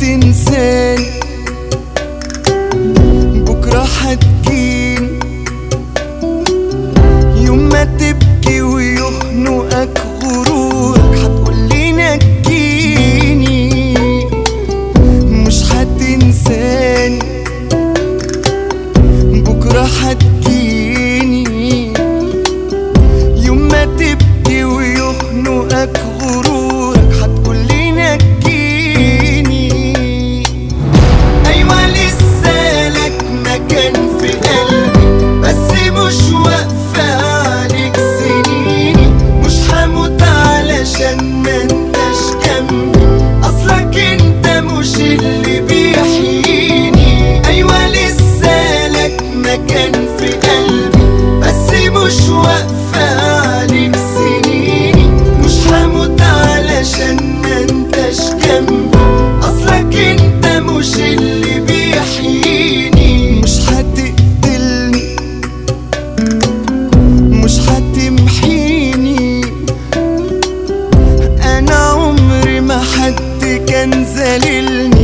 هتنساني بكرة هتجيني يوم ما تبكي ويخنقك غرورك هتقولي نجيني مش هتنساني بكرة هتجيني يوم ما تبكي ويخنقك غرورك هتقولي نجيني ايوه لسه لك مكان في قلبي بس مش واقفة عليك سنيني مش هموت علشان ما انتش جنبي اصلك انت مش اللي بيحييني ايوه لسه لك مكان في قلبي بس مش واقفة عليك سنيني مش هموت علشان ما انتش جنبي اصلك انت مش اللي بيحييني مش هتقتلني مش هتمحيني انا عمري ما حد كان ذليلني